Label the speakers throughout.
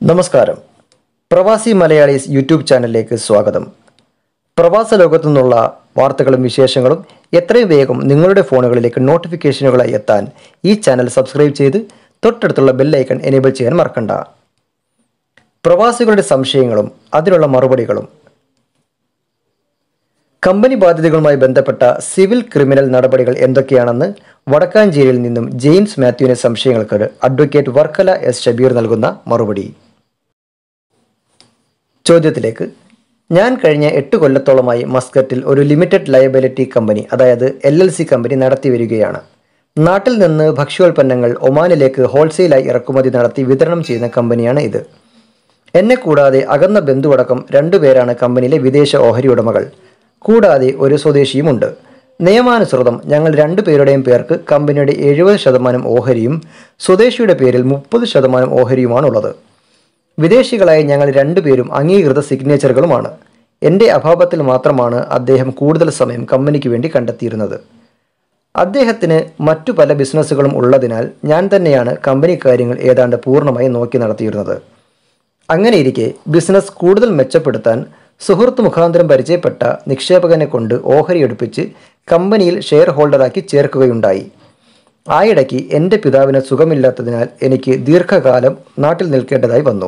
Speaker 1: നമസ്കാരം പ്രവാസി മലയാളീസ് യൂട്യൂബ് ചാനലിലേക്ക് സ്വാഗതം പ്രവാസ ലോകത്തു നിന്നുള്ള വാർത്തകളും വിശേഷങ്ങളും എത്രയും വേഗം നിങ്ങളുടെ ഫോണുകളിലേക്ക് നോട്ടിഫിക്കേഷനുകളായി എത്താൻ ഈ ചാനൽ സബ്സ്ക്രൈബ് ചെയ്ത് തൊട്ടടുത്തുള്ള ബെല്ലൈക്കൺ എനേബിൾ ചെയ്യാൻ മറക്കണ്ട പ്രവാസികളുടെ സംശയങ്ങളും അതിനുള്ള മറുപടികളും കമ്പനി ബാധ്യതകളുമായി ബന്ധപ്പെട്ട സിവിൽ ക്രിമിനൽ നടപടികൾ എന്തൊക്കെയാണെന്ന് വടക്കാഞ്ചേരിയിൽ നിന്നും ജെയിംസ് മാത്യുവിന്റെ സംശയങ്ങൾക്ക് അഡ്വക്കേറ്റ് വർക്കല എസ് ഷബീർ നൽകുന്ന മറുപടി ചോദ്യത്തിലേക്ക് ഞാൻ കഴിഞ്ഞ എട്ട് കൊല്ലത്തോളമായി മസ്കറ്റിൽ ഒരു ലിമിറ്റഡ് ലയബിലിറ്റി കമ്പനി അതായത് എൽ എൽ സി കമ്പനി നടത്തി വരികയാണ് നാട്ടിൽ നിന്ന് ഭക്ഷ്യോൽപ്പന്നങ്ങൾ ഒമാനിലേക്ക് ഹോൾസെയിലായി ഇറക്കുമതി നടത്തി വിതരണം ചെയ്യുന്ന കമ്പനിയാണ് ഇത് എന്നെ കൂടാതെ അകന്ന ബന്ധുവടക്കം രണ്ടുപേരാണ് കമ്പനിയിലെ വിദേശ ഓഹരി ഉടമകൾ കൂടാതെ ഒരു സ്വദേശിയുമുണ്ട് നിയമാനുസൃതം ഞങ്ങൾ രണ്ടുപേരുടെയും പേർക്ക് കമ്പനിയുടെ എഴുപത് ശതമാനം ഓഹരിയും സ്വദേശിയുടെ പേരിൽ മുപ്പത് ശതമാനം ഓഹരിയുമാണുള്ളത് വിദേശികളായ ഞങ്ങൾ രണ്ടുപേരും അംഗീകൃത സിഗ്നേച്ചറുകളുമാണ് എൻ്റെ അഭാവത്തിൽ മാത്രമാണ് അദ്ദേഹം കൂടുതൽ സമയം കമ്പനിക്ക് വേണ്ടി കണ്ടെത്തിയിരുന്നത് അദ്ദേഹത്തിന് മറ്റു പല ബിസിനസ്സുകളും ഉള്ളതിനാൽ ഞാൻ തന്നെയാണ് കമ്പനി കാര്യങ്ങൾ ഏതാണ്ട് പൂർണ്ണമായി നോക്കി നടത്തിയിരുന്നത് അങ്ങനെയിരിക്കെ ബിസിനസ് കൂടുതൽ മെച്ചപ്പെടുത്താൻ സുഹൃത്ത് മുഖാന്തരം പരിചയപ്പെട്ട നിക്ഷേപകനെ കൊണ്ട് ഓഹരി എടുപ്പിച്ച് കമ്പനിയിൽ ഷെയർ ഹോൾഡറാക്കി ചേർക്കുകയുണ്ടായി ആയിടയ്ക്ക് എൻ്റെ പിതാവിന് സുഖമില്ലാത്തതിനാൽ എനിക്ക് ദീർഘകാലം നാട്ടിൽ നിൽക്കേണ്ടതായി വന്നു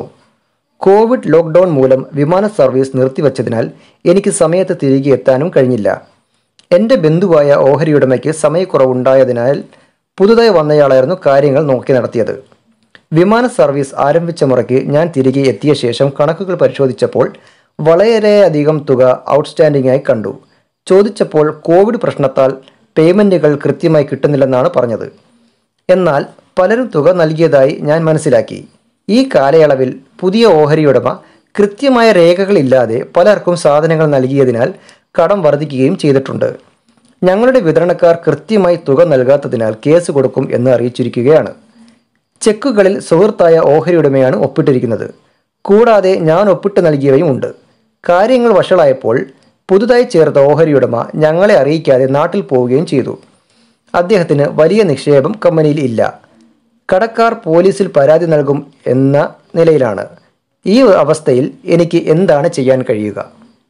Speaker 1: കോവിഡ് ലോക്ക്ഡൗൺ മൂലം വിമാന സർവീസ് നിർത്തിവച്ചതിനാൽ എനിക്ക് സമയത്ത് തിരികെ എത്താനും കഴിഞ്ഞില്ല എൻ്റെ ബന്ധുവായ ഓഹരി ഉടമയ്ക്ക് സമയക്കുറവുണ്ടായതിനാൽ പുതുതായി വന്നയാളായിരുന്നു കാര്യങ്ങൾ നോക്കി നടത്തിയത് വിമാന സർവീസ് ആരംഭിച്ച മുറയ്ക്ക് ഞാൻ തിരികെ എത്തിയ ശേഷം കണക്കുകൾ പരിശോധിച്ചപ്പോൾ വളരെയധികം തുക ഔട്ട്സ്റ്റാൻഡിംഗ് ആയി കണ്ടു ചോദിച്ചപ്പോൾ കോവിഡ് പ്രശ്നത്താൽ പേയ്മെൻറ്റുകൾ കൃത്യമായി കിട്ടുന്നില്ലെന്നാണ് പറഞ്ഞത് എന്നാൽ പലരും തുക നൽകിയതായി ഞാൻ മനസ്സിലാക്കി ഈ കാലയളവിൽ പുതിയ ഓഹരി ഉടമ കൃത്യമായ രേഖകളില്ലാതെ പലർക്കും സാധനങ്ങൾ നൽകിയതിനാൽ കടം വർദ്ധിക്കുകയും ചെയ്തിട്ടുണ്ട് ഞങ്ങളുടെ വിതരണക്കാർ കൃത്യമായി തുക നൽകാത്തതിനാൽ കേസ് കൊടുക്കും എന്ന് അറിയിച്ചിരിക്കുകയാണ് ചെക്കുകളിൽ സുഹൃത്തായ ഓഹരി ഉടമയാണ് ഒപ്പിട്ടിരിക്കുന്നത് കൂടാതെ ഞാൻ ഒപ്പിട്ട് നൽകിയവയും ഉണ്ട് കാര്യങ്ങൾ വഷളായപ്പോൾ പുതുതായി ചേർത്ത ഓഹരി ഉടമ ഞങ്ങളെ അറിയിക്കാതെ നാട്ടിൽ പോവുകയും ചെയ്തു അദ്ദേഹത്തിന് വലിയ നിക്ഷേപം കമ്പനിയിൽ ഇല്ല കടക്കാർ പോലീസിൽ പരാതി നൽകും എന്ന നിലയിലാണ് ഈ അവസ്ഥയിൽ എനിക്ക് എന്താണ് ചെയ്യാൻ കഴിയുക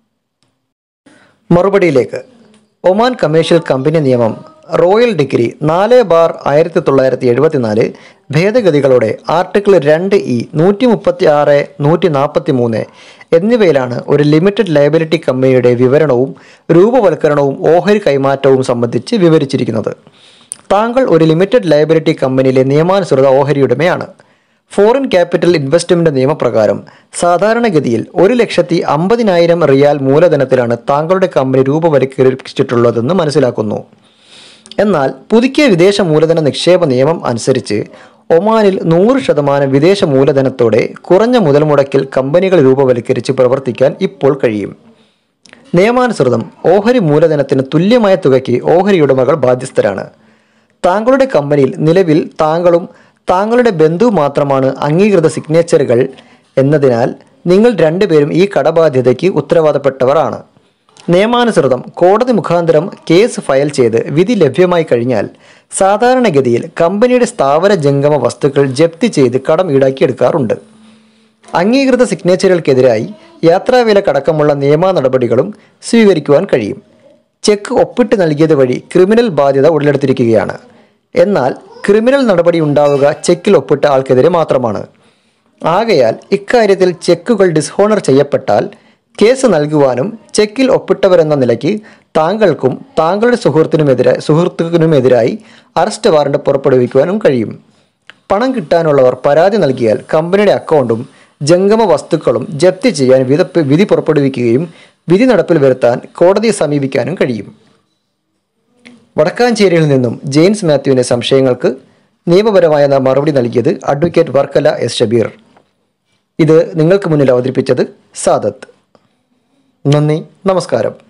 Speaker 1: മറുപടിയിലേക്ക് ഒമാൻ കമേഴ്ഷ്യൽ കമ്പനി നിയമം റോയൽ ഡിഗ്രി നാല് ബാർ ആയിരത്തി തൊള്ളായിരത്തി എഴുപത്തിനാല് ഭേദഗതികളോടെ ആർട്ടിക്കിൾ രണ്ട് ഇ നൂറ്റി മുപ്പത്തി ആറ് നൂറ്റി നാൽപ്പത്തി മൂന്ന് എന്നിവയിലാണ് ഒരു ലിമിറ്റഡ് ലയബിലിറ്റി കമ്പനിയുടെ വിവരണവും രൂപവൽക്കരണവും ഓഹരി കൈമാറ്റവും സംബന്ധിച്ച് വിവരിച്ചിരിക്കുന്നത് താങ്കൾ ഒരു ലിമിറ്റഡ് ലയബിലിറ്റി കമ്പനിയിലെ നിയമാനുസൃത ഓഹരിയുടമയാണ് ഫോറിൻ ക്യാപിറ്റൽ ഇൻവെസ്റ്റ്മെന്റ് നിയമപ്രകാരം സാധാരണഗതിയിൽ ഒരു ലക്ഷത്തി അമ്പതിനായിരം റിയാൽ മൂലധനത്തിലാണ് താങ്കളുടെ കമ്പനി രൂപവൽക്കരിച്ചിട്ടുള്ളതെന്ന് മനസ്സിലാക്കുന്നു എന്നാൽ പുതുക്കിയ വിദേശ മൂലധന നിക്ഷേപ നിയമം അനുസരിച്ച് ഒമാനിൽ നൂറ് ശതമാനം വിദേശ മൂലധനത്തോടെ കുറഞ്ഞ മുതൽ മുടക്കിൽ കമ്പനികൾ രൂപവൽക്കരിച്ച് പ്രവർത്തിക്കാൻ ഇപ്പോൾ കഴിയും നിയമാനുസൃതം ഓഹരി മൂലധനത്തിന് തുല്യമായ തുകയ്ക്ക് ഓഹരി ഉടമകൾ ബാധ്യസ്ഥരാണ് താങ്കളുടെ കമ്പനിയിൽ നിലവിൽ താങ്കളും താങ്കളുടെ ബന്ധു മാത്രമാണ് അംഗീകൃത സിഗ്നേച്ചറുകൾ എന്നതിനാൽ നിങ്ങൾ രണ്ടുപേരും ഈ കടബാധ്യതയ്ക്ക് ഉത്തരവാദപ്പെട്ടവർ ആണ് നിയമാനുസൃതം കോടതി മുഖാന്തരം കേസ് ഫയൽ ചെയ്ത് വിധി ലഭ്യമായി കഴിഞ്ഞാൽ സാധാരണഗതിയിൽ കമ്പനിയുടെ സ്ഥാവര ജംഗമ വസ്തുക്കൾ ജപ്തി ചെയ്ത് കടം ഈടാക്കിയെടുക്കാറുണ്ട് അംഗീകൃത സിഗ്നേച്ചറുകൾക്കെതിരായി യാത്രാവില കടക്കമുള്ള നിയമ നടപടികളും സ്വീകരിക്കുവാൻ കഴിയും ചെക്ക് ഒപ്പിട്ട് നൽകിയത് വഴി ക്രിമിനൽ ബാധ്യത ഉടലെടുത്തിരിക്കുകയാണ് എന്നാൽ ക്രിമിനൽ നടപടി ഉണ്ടാവുക ചെക്കിൽ ഒപ്പിട്ട ആൾക്കെതിരെ മാത്രമാണ് ആകയാൽ ഇക്കാര്യത്തിൽ ചെക്കുകൾ ഡിസ്ഹോണർ ചെയ്യപ്പെട്ടാൽ കേസ് നൽകുവാനും ചെക്കിൽ ഒപ്പിട്ടവരെന്ന നിലയ്ക്ക് താങ്കൾക്കും താങ്കളുടെ സുഹൃത്തിനുമെതിരായി സുഹൃത്തുക്കളിനുമെതിരായി അറസ്റ്റ് വാറണ്ട് പുറപ്പെടുവിക്കുവാനും കഴിയും പണം കിട്ടാനുള്ളവർ പരാതി നൽകിയാൽ കമ്പനിയുടെ അക്കൗണ്ടും ജംഗമ വസ്തുക്കളും ജപ്തി ചെയ്യാൻ വിധ വിധി പുറപ്പെടുവിക്കുകയും വിധി നടപ്പിൽ വരുത്താൻ കോടതിയെ സമീപിക്കാനും കഴിയും വടക്കാഞ്ചേരിയിൽ നിന്നും ജെയിംസ് മാത്യുവിൻ്റെ സംശയങ്ങൾക്ക് നിയമപരമായ മറുപടി നൽകിയത് അഡ്വക്കേറ്റ് വർക്കല എസ് ഷബീർ ഇത് നിങ്ങൾക്ക് മുന്നിൽ അവതരിപ്പിച്ചത് സാദത്ത് നന്ദി നമസ്കാരം